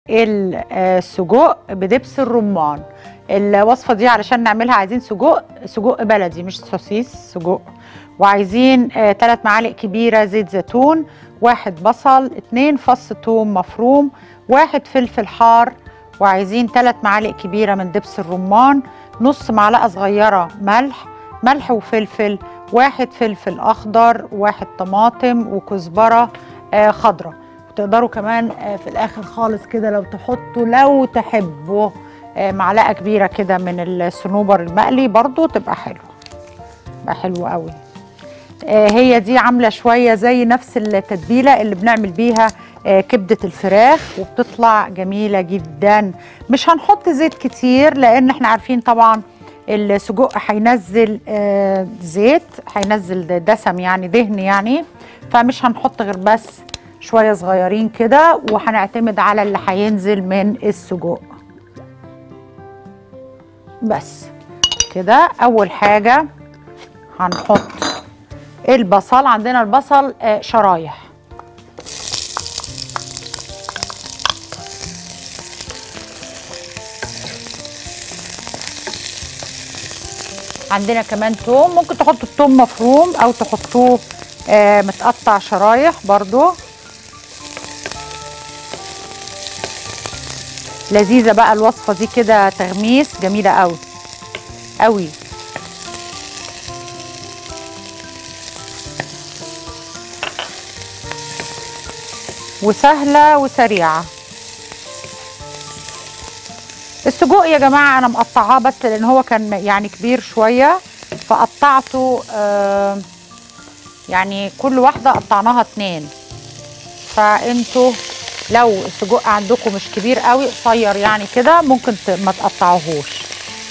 السجق بدبس الرمان الوصفه دي علشان نعملها عايزين سجق سجق بلدي مش سوسيس سجق وعايزين ثلاث معالق كبيره زيت زيتون واحد بصل اتنين فص ثوم مفروم واحد فلفل حار وعايزين ثلاث معالق كبيره من دبس الرمان نص معلقه صغيره ملح ملح وفلفل واحد فلفل اخضر واحد طماطم وكزبره آه خضراء تقدروا كمان آه في الاخر خالص كده لو تحطوا لو تحبوا آه معلقه كبيره كده من الصنوبر المقلي برضو تبقى حلوه تبقى حلوه قوي هي دي عامله شويه زي نفس التتبيله اللي بنعمل بيها كبده الفراخ وبتطلع جميله جدا مش هنحط زيت كتير لان احنا عارفين طبعا السجق هينزل زيت هينزل دسم يعني دهن يعني فمش هنحط غير بس شويه صغيرين كده وهنعتمد على اللي هينزل من السجق بس كده اول حاجه هنحط البصل عندنا البصل شرايح عندنا كمان توم ممكن تحطوا التوم مفروم او تحطوه آه متقطع شرايح برضو لذيذة بقى الوصفة دي كده تغميس جميلة قوي قوي وسهلة وسريعة السجق يا جماعة أنا مقطعاه بس لأن هو كان يعني كبير شوية فقطعته آه يعني كل واحدة قطعناها اتنين فانتوا لو السجق عندكم مش كبير قوي قصير يعني كده ممكن ما تقطعوهوش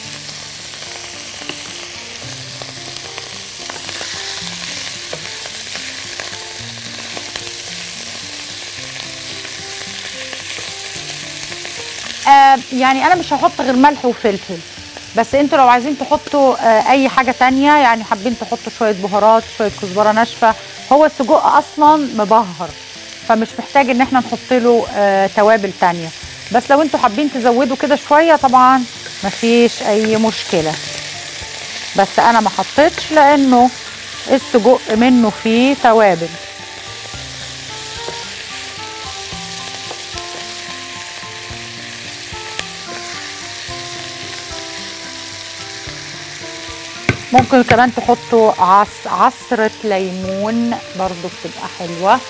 آه يعني انا مش هحط غير ملح وفلفل بس انتوا لو عايزين تحطوا آه اي حاجه تانية يعني حابين تحطوا شويه بهارات شويه كزبره ناشفه هو السجق اصلا مبهر فمش محتاج ان احنا نحط له آه توابل تانية بس لو انتوا حابين تزودوا كده شويه طبعا مفيش اي مشكله بس انا ما حطيتش لانه السجق منه فيه توابل ممكن كمان تحطوا عص عصرة ليمون برضو بتبقى حلوة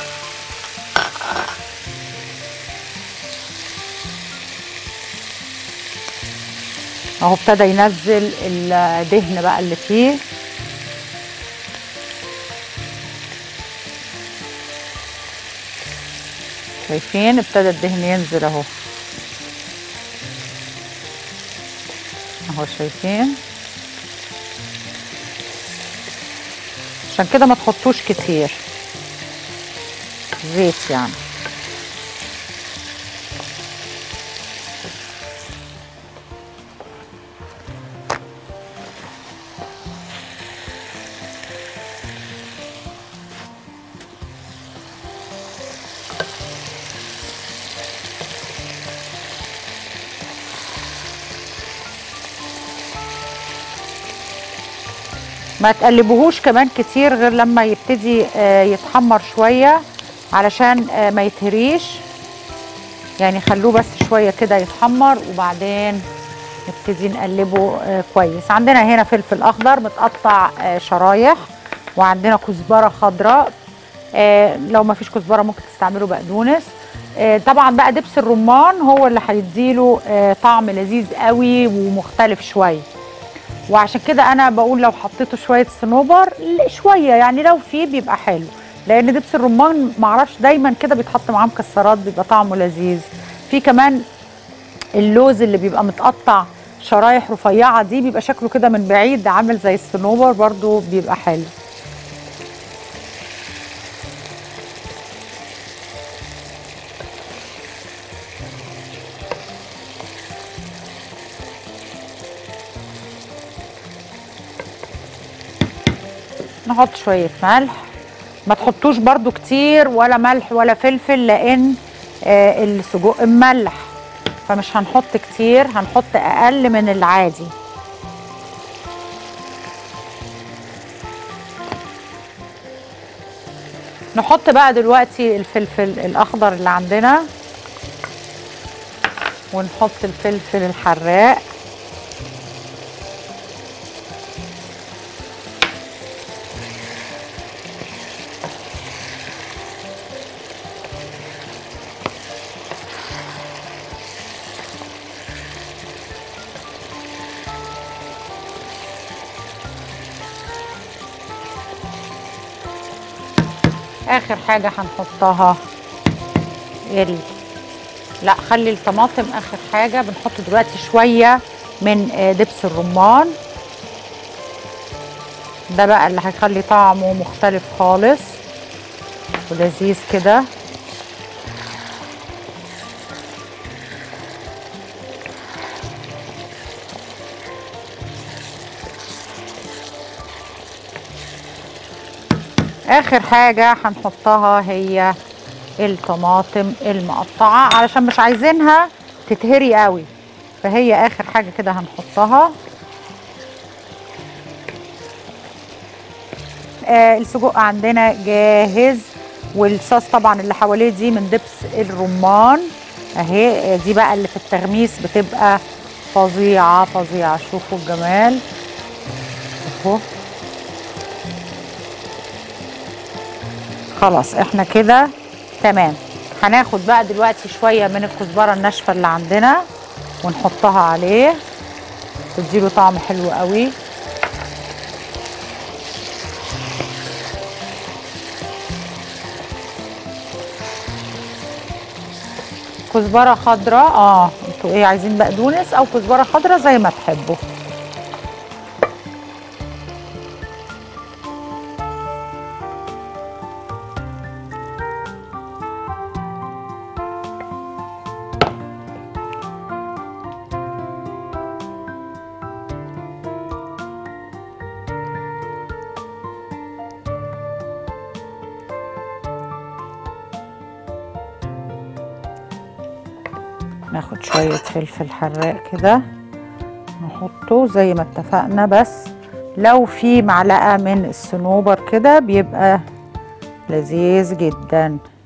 اهو ابتدى ينزل الدهن بقى اللي فيه شايفين ابتدى الدهن ينزل اهو اهو شايفين عشان كده ما تحطوش كتير زيت يعني ما تقلبوهوش كمان كتير غير لما يبتدي يتحمر شوية علشان ما يتهريش يعني خلوه بس شوية كده يتحمر وبعدين نبتدي نقلبه كويس عندنا هنا فلفل أخضر متقطع شرايح وعندنا كزبرة خضراء لو ما فيش كزبرة ممكن تستعملوا بقدونس طبعا بقى دبس الرمان هو اللي هيديله طعم لذيذ قوي ومختلف شويه وعشان كده انا بقول لو حطيته شويه صنوبر شويه يعني لو فيه بيبقى حلو لان دبس الرمان معرفش دايما كده بيتحط معاه مكسرات بيبقى طعمه لذيذ في كمان اللوز اللي بيبقى متقطع شرايح رفيعه دي بيبقى شكله كده من بعيد عامل زي الصنوبر برضو بيبقى حلو نحط شوية ملح ما تحطوش برضو كتير ولا ملح ولا فلفل لان آه السجق مملح فمش هنحط كتير هنحط اقل من العادي نحط بقى دلوقتي الفلفل الاخضر اللي عندنا ونحط الفلفل الحراق اخر حاجه هنحطها ال لا خلي الطماطم اخر حاجه بنحط دلوقتي شويه من آه، دبس الرمان ده بقى اللي هيخلي طعمه مختلف خالص ولذيذ كده اخر حاجه هنحطها هي الطماطم المقطعه علشان مش عايزينها تتهري قوي فهي اخر حاجه كده هنحطها آه السجق عندنا جاهز والصوص طبعا اللي حواليه دي من دبس الرمان اهي آه، دي بقى اللي في التغميس بتبقى فظيعه فظيعه شوفوا الجمال اهو خلاص احنا كده تمام هناخد بقى دلوقتي شويه من الكزبره الناشفه اللي عندنا ونحطها عليه تديله طعم حلو قوي كزبره خضراء اه انتوا ايه عايزين بقدونس او كزبره خضراء زي ما تحبوا ناخد شوية فلفل حراق كده نحطه زي ما اتفقنا بس لو في معلقة من الصنوبر كده بيبقى لذيذ جدا